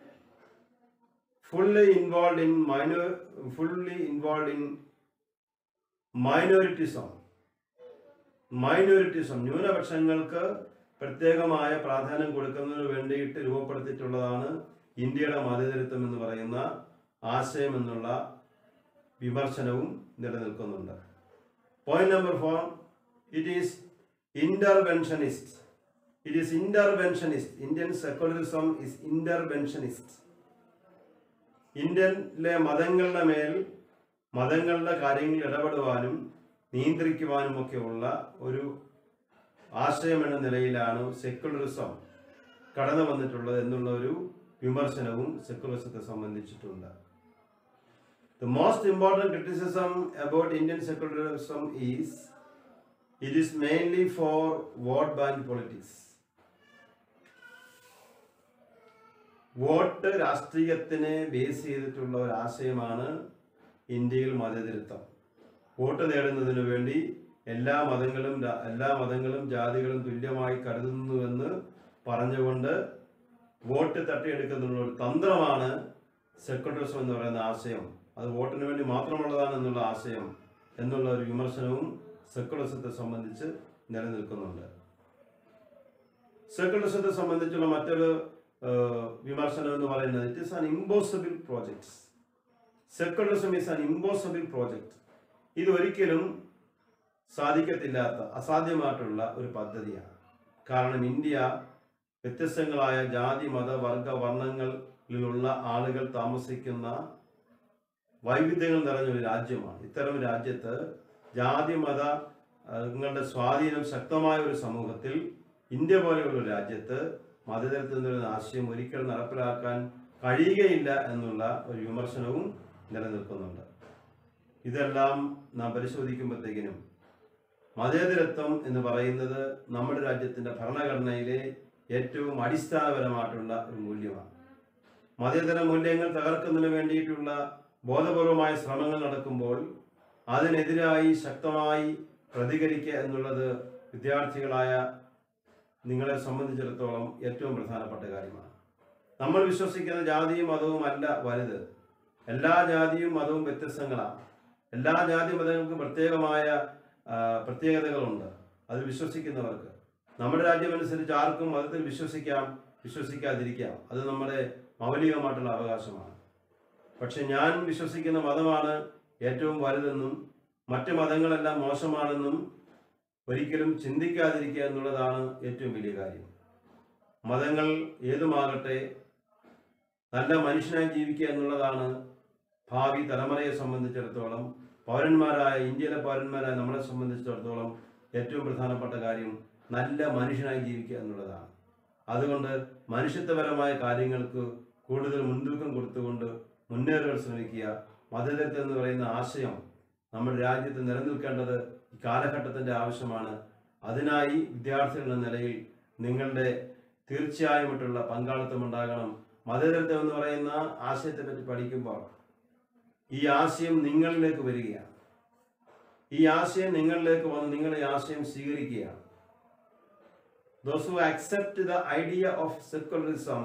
fully involve in mino fully involve in minoritism minoritism ന്യൂനപക്ഷങ്ങൾക്ക് പ്രത്യേകമായ പ്രാധാന്യം കൊടുക്കുന്നതിന് വേണ്ടിയിട്ട് രൂപപ്പെടുത്തിയിട്ടുള്ളതാണ് ഇന്ത്യയുടെ മതേതരത്വം എന്ന് പറയുന്ന ആശയം എന്നുള്ള വിമർശനവും നിലനിൽക്കുന്നുണ്ട് point number four it is interventionist it is interventionist Indian secularism is interventionist ഇന്ത്യയിലെ മതങ്ങളുടെ മേൽ മതങ്ങളുടെ കാര്യങ്ങളിൽ ഇടപെടുവാനും നിയന്ത്രിക്കുവാനും ഒക്കെയുള്ള ഒരു ആശയം എന്ന നിലയിലാണ് സെക്കുലറിസം കടന്നു വന്നിട്ടുള്ളത് എന്നുള്ള ഒരു വിമർശനവും സെക്കുലറിസത്തെ സംബന്ധിച്ചിട്ടുണ്ട് The most important criticism about Indian secularism is it is mainly for vote bank politics. Vote രാഷ്ട്രീയത്തിനെ ബേസ് ചെയ്തിട്ടുള്ള ഒരു ആശയമാണ് ഇന്ത്യയിൽ മതേതരത്വം വോട്ട് നേടുന്നതിന് വേണ്ടി എല്ലാ മതങ്ങളും രാ- എല്ലാ മതങ്ങളും ജാതികളും തുല്യമായി കരുതുന്നുവെന്ന് പറഞ്ഞുകൊണ്ട് വോട്ട് തട്ടിയെടുക്കുന്ന ഒരു തന്ത്രമാണ് സെക്കുലറിസം എന്ന് പറയുന്ന ആശയം അത് വോട്ടിന് വേണ്ടി മാത്രമുള്ളതാണ് എന്നുള്ള ആശയം എന്നുള്ള ഒരു വിമർശനവും സെക്കുലറിസത്തെ സംബന്ധിച്ച് നിലനിൽക്കുന്നുണ്ട് സെക്കുലറിസത്തെ സംബന്ധിച്ചുള്ള മറ്റൊരു ആ, വിമർശനം എന്ന് പറയുന്നത് it is an impossible projects secularism is an impossible project ഇത് ഒരിക്കലും സാധിക്കത്തില്ലാത്ത അസാധ്യമായിട്ടുള്ള ഒരു പദ്ധതിയാണ് കാരണം ഇന്ത്യ വ്യത്യസ്തങ്ങളായ ജാതി മത വർഗ വർണ്ണങ്ങളിലുള്ള ആളുകൾ താമസിക്കുന്ന വൈവിധ്യങ്ങൾ നിറഞ്ഞ ഒരു രാജ്യമാണ് ഇത്തരം രാജ്യത്ത് ജാതി മത ങ്ങളുടെ സ്വാധീനം ശക്തമായ ഒരു സമൂഹത്തിൽ ഇന്ത്യ പോലെയുള്ള ഒരു രാജ്യത്ത് മതതരത്തിൽ നിന്നൊരു ആശയം ഒരിക്കലും നടപ്പിലാക്കാൻ കഴിയുകയില്ല എന്നുള്ള ഒരു വിമർശനവും നിലനിൽക്കുന്നുണ്ട് ഇതെല്ലാം നാം പരിശോധിക്കുമ്പോഴത്തേക്കിനും മതേതരത്വം എന്ന് പറയുന്നത് നമ്മുടെ രാജ്യത്തിന്റെ ഭരണഘടനയിലെ ഏറ്റവും അടിസ്ഥാനപരമായിട്ടുള്ള ഒരു മൂല്യമാണ് മതേതര മൂല്യങ്ങൾ തകർക്കുന്നതിന് വേണ്ടിയിട്ടുള്ള ബോധപൂർവമായ ശ്രമങ്ങൾ നടക്കുമ്പോൾ അതിനെതിരായി ശക്തമായി പ്രതികരിക്കുക എന്നുള്ളത് വിദ്യാർത്ഥികളായ നിങ്ങളെ സംബന്ധിച്ചിടത്തോളം ഏറ്റവും പ്രധാനപ്പെട്ട കാര്യമാണ് നമ്മൾ വിശ്വസിക്കുന്ന ജാതിയും മതവും അല്ല വലുത് എല്ലാ ജാതിയും മതവും വ്യത്യസ്തങ്ങളാണ് എല്ലാ ജാതി മതങ്ങൾക്കും പ്രത്യേകമായ ആ, പ്രത്യേകതകളുണ്ട് അത് വിശ്വസിക്കുന്നവർക്ക് നമ്മുടെ രാജ്യമനുസരിച്ച് ആർക്കും മതത്തിൽ വിശ്വസിക്കാം വിശ്വസിക്കാതിരിക്കാം അത് നമ്മുടെ മൗലികമായിട്ടുള്ള അവകാശമാണ് പക്ഷെ ഞാൻ വിശ്വസിക്കുന്ന മതമാണ് ഏറ്റവും വലുതെന്നും മറ്റ് മതങ്ങളെല്ലാം മോശമാണെന്നും ഒരിക്കലും ചിന്തിക്കാതിരിക്കുക എന്നുള്ളതാണ് ഏറ്റവും വലിയ കാര്യം മതങ്ങൾ ഏതുമാകട്ടെ നല്ല മനുഷ്യനായി ജീവിക്കുക എന്നുള്ളതാണ് ഭാവി തലമുറയെ സംബന്ധിച്ചിടത്തോളം പൗരന്മാരായ ഇന്ത്യയിലെ പൗരന്മാരായ നമ്മളെ സംബന്ധിച്ചിടത്തോളം ഏറ്റവും പ്രധാനപ്പെട്ട കാര്യം നല്ല മനുഷ്യനായി ജീവിക്കുക എന്നുള്ളതാണ് അതുകൊണ്ട് മനുഷ്യത്വപരമായ കാര്യങ്ങൾക്ക് കൂടുതൽ മുൻതൂക്കം കൊടുത്തുകൊണ്ട് മുന്നേറുവാൻ ശ്രമിക്കുക മതേതരത്വം എന്ന് പറയുന്ന ആശയം നമ്മുടെ രാജ്യത്ത് നിലനിൽക്കേണ്ടത് ഈ കാലഘട്ടത്തിന്റെ ആവശ്യമാണ് അതിനായി വിദ്യാർത്ഥികൾ എന്ന നിലയിൽ നിങ്ങളുടെ തീർച്ചയായുമായിട്ടുള്ള പങ്കാളിത്തം ഉണ്ടാകണം മതേതരത്വം എന്ന് പറയുന്ന ആശയത്തെ പറ്റി പഠിക്കുമ്പോൾ ഈ ആശയം നിങ്ങളിലേക്ക് വരികയാണ് ഈ ആശയം നിങ്ങളിലേക്ക് വന്ന് നിങ്ങൾ ഈ ആശയം സ്വീകരിക്കുകയാണ് those who accept the idea of secularism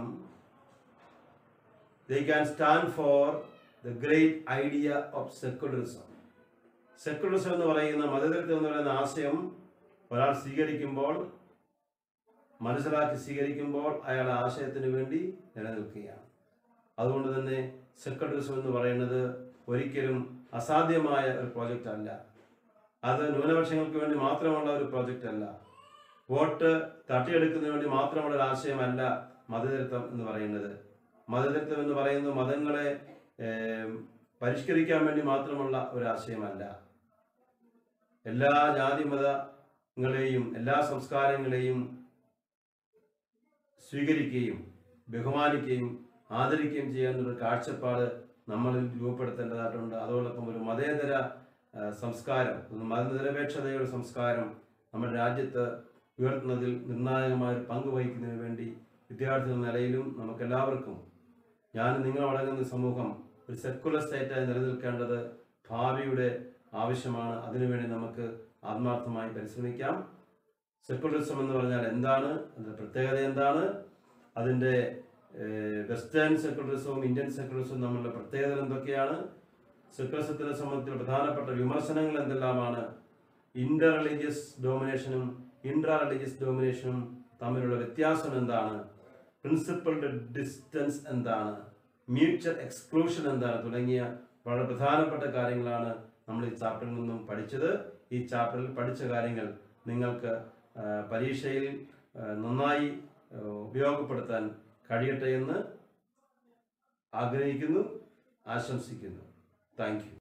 they can stand for the great idea of secularism secularism എന്ന് പറയുന്ന മതതരത്വം എന്ന് പറയുന്ന ആശയം ഒരാൾ സ്വീകരിക്കുമ്പോൾ മനസ്സിലാക്കി സ്വീകരിക്കുമ്പോൾ അയാൾ ആശയത്തിന് വേണ്ടി നിലനിൽക്കുകയാണ് അതുകൊണ്ട് തന്നെ സെക്കുലറിസം എന്ന് പറയുന്നത് ഒരിക്കലും അസാധ്യമായ ഒരു പ്രോജക്റ്റ് അല്ല അത് ന്യൂനപക്ഷങ്ങൾക്ക് വേണ്ടി മാത്രമുള്ള ഒരു പ്രോജക്റ്റ് അല്ല വോട്ട് തട്ടിയെടുക്കുന്നതിന് വേണ്ടി മാത്രമുള്ള ഒരു ആശയമല്ല മതതരത്വം എന്ന് പറയുന്നത് മതതരത്വം എന്ന് പറയുന്നത് മതങ്ങളെ ഏം, പരിഷ്കരിക്കാൻ വേണ്ടി മാത്രമുള്ള ഒരു ആശയമല്ല എല്ലാ ജാതി മതങ്ങളെയും എല്ലാ സംസ്കാരങ്ങളെയും സ്വീകരിക്കുകയും ബഹുമാനിക്കുകയും ആദരിക്കുകയും ചെയ്യാനുള്ള ഒരു കാഴ്ചപ്പാട് നമ്മളിൽ രൂപപ്പെടുത്തേണ്ടതായിട്ടുണ്ട് അതോടൊപ്പം ഒരു മതേതര ആ, സംസ്കാരം ഒരു മതനിരപേക്ഷതയുടെ സംസ്കാരം നമ്മുടെ രാജ്യത്ത് ഉയർത്തുന്നതിൽ നിർണായകമായ ഒരു പങ്ക് വഹിക്കുന്നതിന് വേണ്ടി വിദ്യാർത്ഥി എന്ന നിലയിലും നമുക്കെല്ലാവർക്കും ഞാൻ നിങ്ങളടങ്ങുന്ന സമൂഹം ഒരു സെക്കുലർ സ്റ്റേറ്റായി നിലനിൽക്കേണ്ടത് ഭാവിയുടെ ആവശ്യമാണ് അതിനുവേണ്ടി നമുക്ക് ആത്മാർത്ഥമായി പരിശ്രമിക്കാം സെക്കുലറിസം എന്ന് പറഞ്ഞാൽ എന്താണ് അതിന്റെ പ്രത്യേകത എന്താണ് അതിന്റെ വെസ്റ്റേൺ സെക്കുലറിസവും ഇന്ത്യൻ സെക്കുലറിസവും തമ്മിലുള്ള പ്രത്യേകതകൾ എന്തൊക്കെയാണ് സെക്കുലറിസത്തിനെ സംബന്ധിച്ചുള്ള പ്രധാനപ്പെട്ട വിമർശനങ്ങൾ എന്തെല്ലാമാണ് ഇന്റർ റിലീജിയസ് ഡോമിനേഷനും ഇൻട്രാ റിലീജിയസ് ഡോമിനേഷനും തമ്മിലുള്ള വ്യത്യാസം എന്താണ് പ്രിൻസിപ്പൾഡ് ഡിസ്റ്റൻസ് എന്താണ് മ്യൂച്വൽ എക്സ്ക്ലൂഷൻ എന്താണ് തുടങ്ങിയ വളരെ പ്രധാനപ്പെട്ട കാര്യങ്ങളാണ് നമ്മൾ ഈ ചാപ്റ്ററിൽ നിന്നും പഠിച്ചത് ഈ ചാപ്റ്ററിൽ പഠിച്ച കാര്യങ്ങൾ നിങ്ങൾക്ക് ആ, പരീക്ഷയിൽ ആ, നന്നായി ആ, ഉപയോഗപ്പെടുത്താൻ കഴിയട്ടെ എന്ന് ആഗ്രഹിക്കുന്നു ആശംസിക്കുന്നു താങ്ക് യു